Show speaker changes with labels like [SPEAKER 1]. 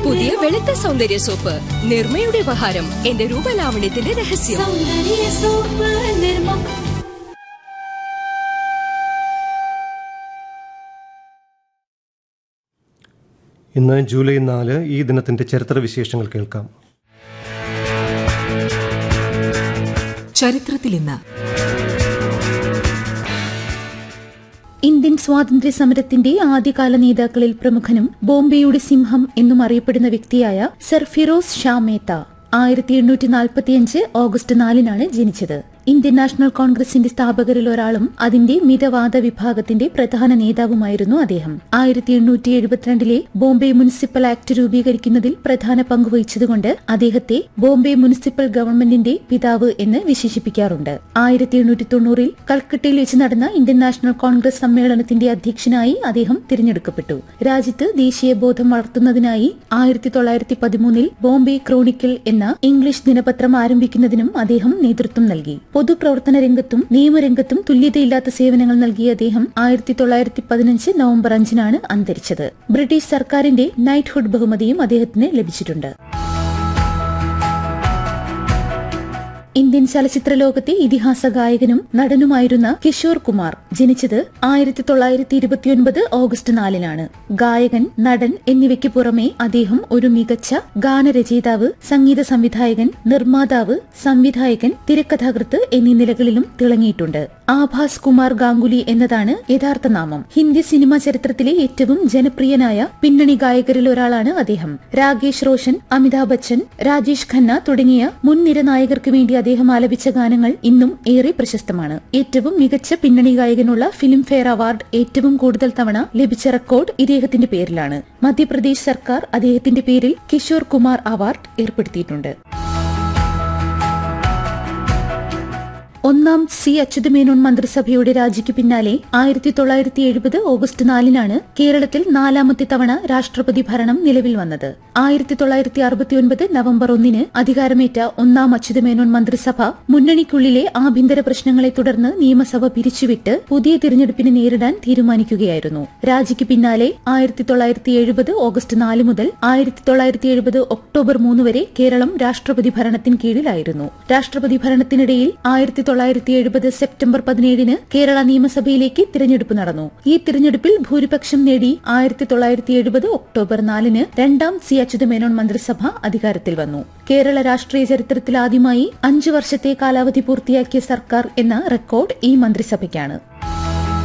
[SPEAKER 1] പുതിയ വെളുത്ത സൗന്ദര്യ സോപ്പ് നിർമ്മയുടെ ഉപഹാരം എന്റെ രൂപലാവണ്യത്തിന്റെ രഹസ്യം
[SPEAKER 2] സൗന്ദര്യ സോപ്പ് നിർമ്മ
[SPEAKER 3] ഇന്ന് ജൂലൈ നാല് ഈ ദിനത്തിന്റെ ചരിത്ര വിശേഷങ്ങൾ കേൾക്കാം
[SPEAKER 4] ചരിത്രത്തിൽ ഇന്ന്
[SPEAKER 5] ഇന്ത്യൻ സ്വാതന്ത്ര്യ സമരത്തിന്റെ ആദ്യകാല നേതാക്കളിൽ പ്രമുഖനും ബോംബെയുടെ സിംഹം എന്നും അറിയപ്പെടുന്ന വ്യക്തിയായ സർ ഫിറോസ് ഷാ മേത്ത ആയിരത്തി എണ്ണൂറ്റി നാൽപ്പത്തിയഞ്ച് ഓഗസ്റ്റ് നാലിനാണ് ജനിച്ചത് ഇന്ത്യൻ നാഷണൽ കോൺഗ്രസിന്റെ സ്ഥാപകരിൽ ഒരാളും അതിന്റെ മിതവാദ വിഭാഗത്തിന്റെ പ്രധാന നേതാവുമായിരുന്നു അദ്ദേഹം ആയിരത്തി എണ്ണൂറ്റി എഴുപത്തിരണ്ടിലെ ബോംബെ മുനിസിപ്പൽ ആക്ട് രൂപീകരിക്കുന്നതിൽ പ്രധാന പങ്കുവഹിച്ചതുകൊണ്ട് അദ്ദേഹത്തെ ബോംബെ മുനിസിപ്പൽ ഗവൺമെന്റിന്റെ പിതാവ് എന്ന് വിശേഷിപ്പിക്കാറുണ്ട് ആയിരത്തി എണ്ണൂറ്റി തൊണ്ണൂറിൽ കൽക്കട്ടയിൽ വെച്ച് നടന്ന ഇന്ത്യൻ നാഷണൽ കോൺഗ്രസ് സമ്മേളനത്തിന്റെ അധ്യക്ഷനായി അദ്ദേഹം തിരഞ്ഞെടുക്കപ്പെട്ടു രാജ്യത്ത് ദേശീയ ബോധം വളർത്തുന്നതിനായി ആയിരത്തി തൊള്ളായിരത്തി പതിമൂന്നിൽ ബോംബെ ക്രോണിക്കിൾ എന്ന ഇംഗ്ലീഷ് ദിനപത്രം ആരംഭിക്കുന്നതിനും അദ്ദേഹം നേതൃത്വം നൽകി പൊതുപ്രവർത്തന രംഗത്തും നിയമരംഗത്തും തുല്യതയില്ലാത്ത സേവനങ്ങൾ നൽകിയ അദ്ദേഹം ആയിരത്തി തൊള്ളായിരത്തി പതിനഞ്ച് നവംബർ അഞ്ചിനാണ് അന്തരിച്ചത് ബ്രിട്ടീഷ് സർക്കാരിന്റെ നൈറ്റ്ഹുഡ് ബഹുമതിയും അദ്ദേഹത്തിന് ലഭിച്ചിട്ടുണ്ട് ഇന്ത്യൻ ചലച്ചിത്ര ലോകത്തെ ഇതിഹാസ ഗായകനും നടനുമായിരുന്ന കിഷോർ കുമാർ ജനിച്ചത് ആയിരത്തി തൊള്ളായിരത്തി ഇരുപത്തിയൊൻപത് ഓഗസ്റ്റ് നാലിനാണ് ഗായകൻ നടൻ എന്നിവയ്ക്ക് പുറമെ അദ്ദേഹം ഒരു മികച്ച ഗാനരചയിതാവ് സംഗീത സംവിധായകൻ നിർമ്മാതാവ് സംവിധായകൻ തിരക്കഥാകൃത്ത് എന്നീ നിലകളിലും തിളങ്ങിയിട്ടുണ്ട് ആഭാസ് കുമാർ ഗാംഗുലി എന്നതാണ് യഥാർത്ഥ നാമം ഹിന്ദി സിനിമാ ചരിത്രത്തിലെ ഏറ്റവും ജനപ്രിയനായ പിന്നണി ഗായകരിൽ ഒരാളാണ് അദ്ദേഹം രാകേഷ് റോഷൻ അമിതാഭ് ബച്ചൻ രാജേഷ് ഖന്ന തുടങ്ങിയ മുൻനിര നായകർക്ക് വേണ്ടി അദ്ദേഹം ആലപിച്ച ഗാനങ്ങൾ ഇന്നും ഏറെ പ്രശസ്തമാണ് ഏറ്റവും മികച്ച പിന്നണി ഗായകനുള്ള ഫിലിം ഫെയർ അവാർഡ് ഏറ്റവും കൂടുതൽ തവണ ലഭിച്ച റെക്കോർഡ് ഇദ്ദേഹത്തിന്റെ പേരിലാണ് മധ്യപ്രദേശ് സർക്കാർ അദ്ദേഹത്തിന്റെ പേരിൽ കിഷോർ കുമാർ അവാർഡ് ഏർപ്പെടുത്തിയിട്ടുണ്ട് ഒന്നാം സി അച്യുതമേനോൻ മന്ത്രിസഭയുടെ രാജിക്ക് പിന്നാലെ ആയിരത്തി തൊള്ളായിരത്തി എഴുപത് ഓഗസ്റ്റ് നാലിനാണ് കേരളത്തിൽ നാലാമത്തെ തവണ രാഷ്ട്രപതി ഭരണം നിലവിൽ വന്നത് ആയിരത്തി തൊള്ളായിരത്തി അറുപത്തിയൊൻപത് നവംബർ ഒന്നിന് അധികാരമേറ്റ ഒന്നാം അച്യുതമേനോൻ മന്ത്രിസഭ മുന്നണിക്കുള്ളിലെ ആഭ്യന്തര പ്രശ്നങ്ങളെ തുടർന്ന് നിയമസഭ പിരിച്ചുവിട്ട് പുതിയ തിരഞ്ഞെടുപ്പിനെ നേരിടാൻ തീരുമാനിക്കുകയായിരുന്നു രാജിക്ക് പിന്നാലെ ആയിരത്തി തൊള്ളായിരത്തി എഴുപത് ഓഗസ്റ്റ് നാല് മുതൽ ആയിരത്തി തൊള്ളായിരത്തി എഴുപത് ഒക്ടോബർ മൂന്ന് വരെ കേരളം രാഷ്ട്രപതി ഭരണത്തിന് കീഴിലായിരുന്നു രാഷ്ട്രപതി ഭരണത്തിനിടയിൽ ആയിരത്തി തൊള്ളായിരത്തി എഴുപത് സെപ്റ്റംബർ പതിനേഴിന് കേരള നിയമസഭയിലേക്ക് തിരഞ്ഞെടുപ്പ് നടന്നു ഈ തിരഞ്ഞെടുപ്പിൽ ഭൂരിപക്ഷം നേടി ആയിരത്തി തൊള്ളായിരത്തി എഴുപത് ഒക്ടോബർ നാലിന് രണ്ടാം സി അച്യുതമേനോൻ മന്ത്രിസഭ അധികാരത്തിൽ വന്നു കേരള രാഷ്ട്രീയ ചരിത്രത്തിൽ ആദ്യമായി അഞ്ചു വർഷത്തെ കാലാവധി പൂർത്തിയാക്കിയ സർക്കാർ എന്ന റെക്കോർഡ് ഈ മന്ത്രിസഭയ്ക്കാണ്